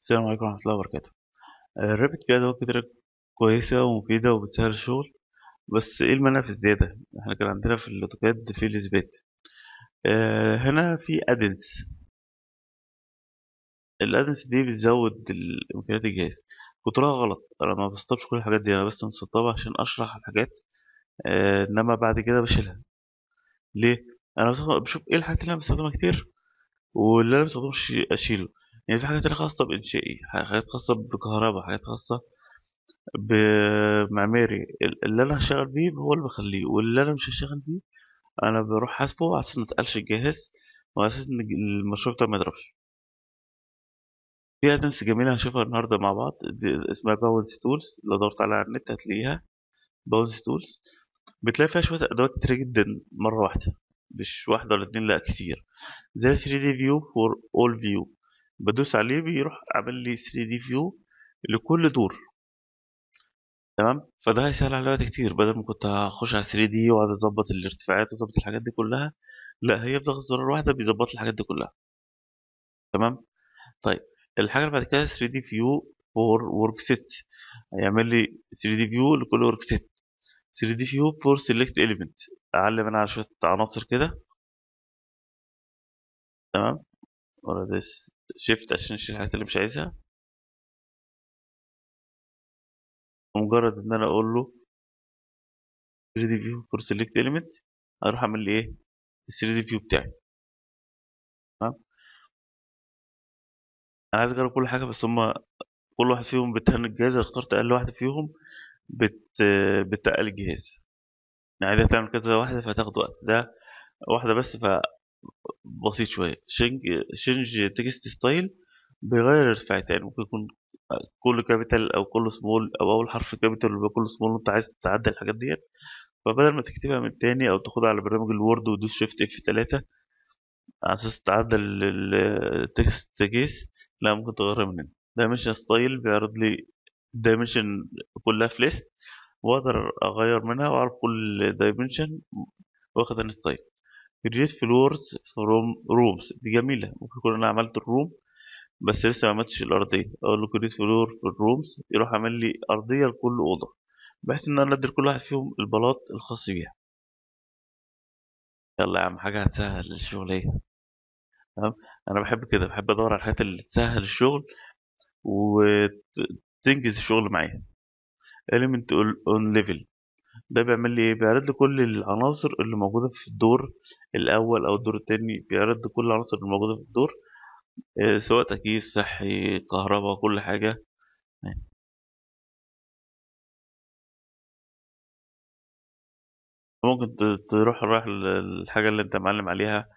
السلام عليكم ورحمة الله وبركاته الرابط كده هو كده كويسة ومفيدة وبتسهل الشغل بس ايه المانع في الزيادة احنا كان عندنا في الاوتوكاد في الإثبات آه هنا في ادنس الادنس دي بتزود ال- امكانيات الجهاز كترها غلط انا ما بسطبش كل الحاجات دي انا بس مسطبها عشان اشرح الحاجات آه انما بعد كده بشيلها ليه انا بستخدم- بشوف ايه الحاجات اللي انا بستخدمها كتير واللي انا بستخدمش اشيله يعني في حاجات اللي خاصة بإنشائي حاجات خاصة بكهرباء حاجات خاصة بمعماري اللي انا هشتغل بيه هو اللي بخليه واللي انا مش هشتغل بيه انا بروح حاسبه على اساس ما تقلش الجهاز وعلى اساس ان المشروع بتاعي ما يضربش في ادنس جميله هنشوفها النهارده مع بعض دي اسمها باونس تولز لو دورت عليها على النت هتلاقيها باونس تولز بتلاقي فيها شويه ادوات كتير جدا مره واحده مش واحده ولا اتنين لا كتير زي 3 دي فيو فور اول فيو بدوس عليه بيروح عامل لي 3 دي فيو لكل دور تمام فده هيسهل على وقت كتير بدل ما كنت هخش على 3 دي واقعد اظبط الارتفاعات واظبط الحاجات دي كلها لا هي بضغط زرار واحده بيظبط لي الحاجات دي كلها تمام طيب الحاجه اللي بعد كده 3 دي فيو فور ورك سيتس هيعمل لي 3 دي فيو لكل ورك سيت 3 دي فيو فور سيلكت اليمنت اعلم انا على شويه عناصر كده تمام ولا ده شيفت عشان اشيل الحاجات اللي مش عايزها ومجرد ان انا اقول له 3 دي فيو فور سيلكت اليمنت هروح اعمل لي ايه ال 3 دي فيو بتاعي تمام انا عايز اجرب كل حاجه بس هما كل واحد فيهم بتهنج الجهاز أنا اخترت اقل واحده فيهم بت بتقل الجهاز يعني عايزة تعمل كذا واحدة فهتاخد وقت ده واحدة بس فبسيط شوية شنج شنج تكست ستايل بيغير الارتفاعات يعني ممكن يكون كله كابيتال أو كله سمول أو أول حرف كابيتال ويبقى كله سمول وأنت عايز تعدل الحاجات ديت فبدل ما تكتبها من تاني أو تاخدها على برنامج الوورد وتدوس شيفت اف تلاتة على أساس تعدل التكست كيس لا ممكن تغيرها من هنا دايمنشن ستايل بيعرض لي دايمنشن كلها في ليست واقدر اغير منها واعرف كل دايمنشن واخد ان ستايل create floors from rooms دي جميلة ممكن يكون انا عملت الروم بس لسه ما عملتش الارضية اقول له create floor for rooms يروح عامل لي ارضية لكل اوضة بحيث ان انا ادي لكل واحد فيهم البلاط الخاص بيها يلا يا عم حاجة هتسهل الشغلية تمام انا بحب كده بحب ادور على الحاجات اللي تسهل الشغل وتنجز الشغل معايا element on level ده بيعمل لي ايه بيعرض لي كل العناصر اللي موجوده في الدور الاول او الدور التاني بيعرض لي كل العناصر اللي موجوده في الدور آه، سواء تكييف صحي كهرباء كل حاجه ممكن ت- تروح رايح للحاجه اللي انت معلم عليها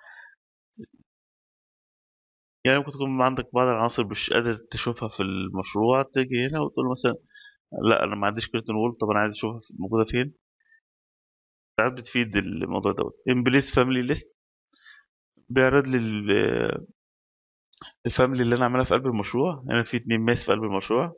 يعني ممكن تكون عندك بعض العناصر مش قادر تشوفها في المشروع تيجي هنا وتقول مثلا لا انا ما عنديش كريتون وول طب انا عايز اشوفها في- موجوده فين ساعات بتفيد الموضوع دوت امبليس فاميلي ليست بيعرض لي ال- الفاميلي اللي انا عاملها في قلب المشروع يعني في اتنين ماس في قلب المشروع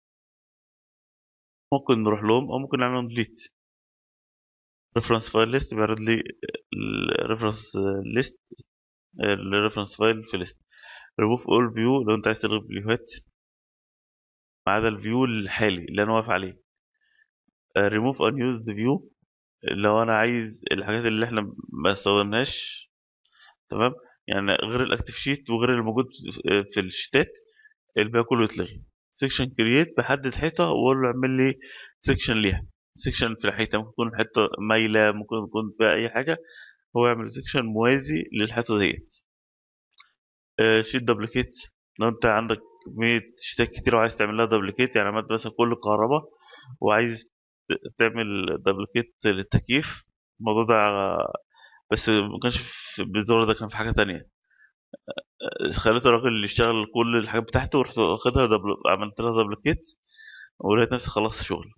ممكن نروح لهم او ممكن نعمل ديليت ريفرنس فايل ليست بيعرض لي الريفرنس ليست الريفرنس فايل في ليست ريموف اول فيو لو انت عايز تلغي فيوهات ما عدا الفيو الحالي اللي انا واقف عليه ريموف ان يوزد فيو لو انا عايز الحاجات اللي احنا ما استخدمناش تمام يعني غير الاكتيف شيت وغير الموجود في الشيتات الباقي كله يتلغي سيكشن كرييت بحدد حيطه واقول له اعمل لي سيكشن ليها سيكشن في الحيطه ممكن تكون حته مايله ممكن يكون فيها اي حاجه هو يعمل سيكشن موازي للحيطه ديت شيت دبليكيت لو انت عندك كمية شيتات كتير وعايز تعمل لها دبليكيت يعني عملت مثلا كل الكهرباء وعايز ت- تعمل دبليكيت للتكييف الموضوع ده بس ما كانش في بالدور ده كان في حاجة تانية خليت الراجل اللي يشتغل كل الحاجات بتاعته ورحت واخدها دبل... عملت لها دبليكيت ولقيت نفسي خلصت شغل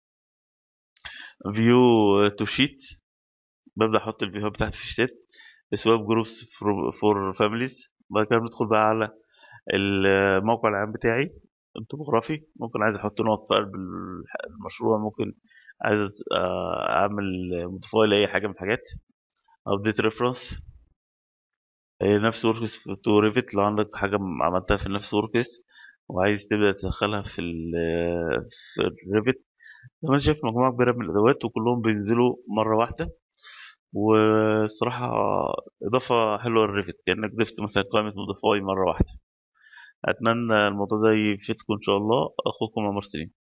فيو تو شيت ببدأ احط الفيوهات بتاعتي في الشيت سواب جروبس فور فاميليز بعد كده بندخل بقى على الموقع العام بتاعي التوبوغرافي ممكن عايز احط نقط في قلب المشروع ممكن عايز آه، اعمل موديفاي لاي حاجه من الحاجات ابديت ريفرنس نفس وركس تو ريفت لو عندك حاجه عملتها في نفس وركس وعايز تبدأ تدخلها في ال في الريفت زي ما انت شايف مجموعة كبيرة من الأدوات وكلهم بينزلوا مرة واحدة والصراحة إضافة حلوة للريفت كأنك ضفت مثلا قائمة موديفاي مرة واحدة أتمنى الموضوع ده يفيدكم إن شاء الله أخوكم عمر سليم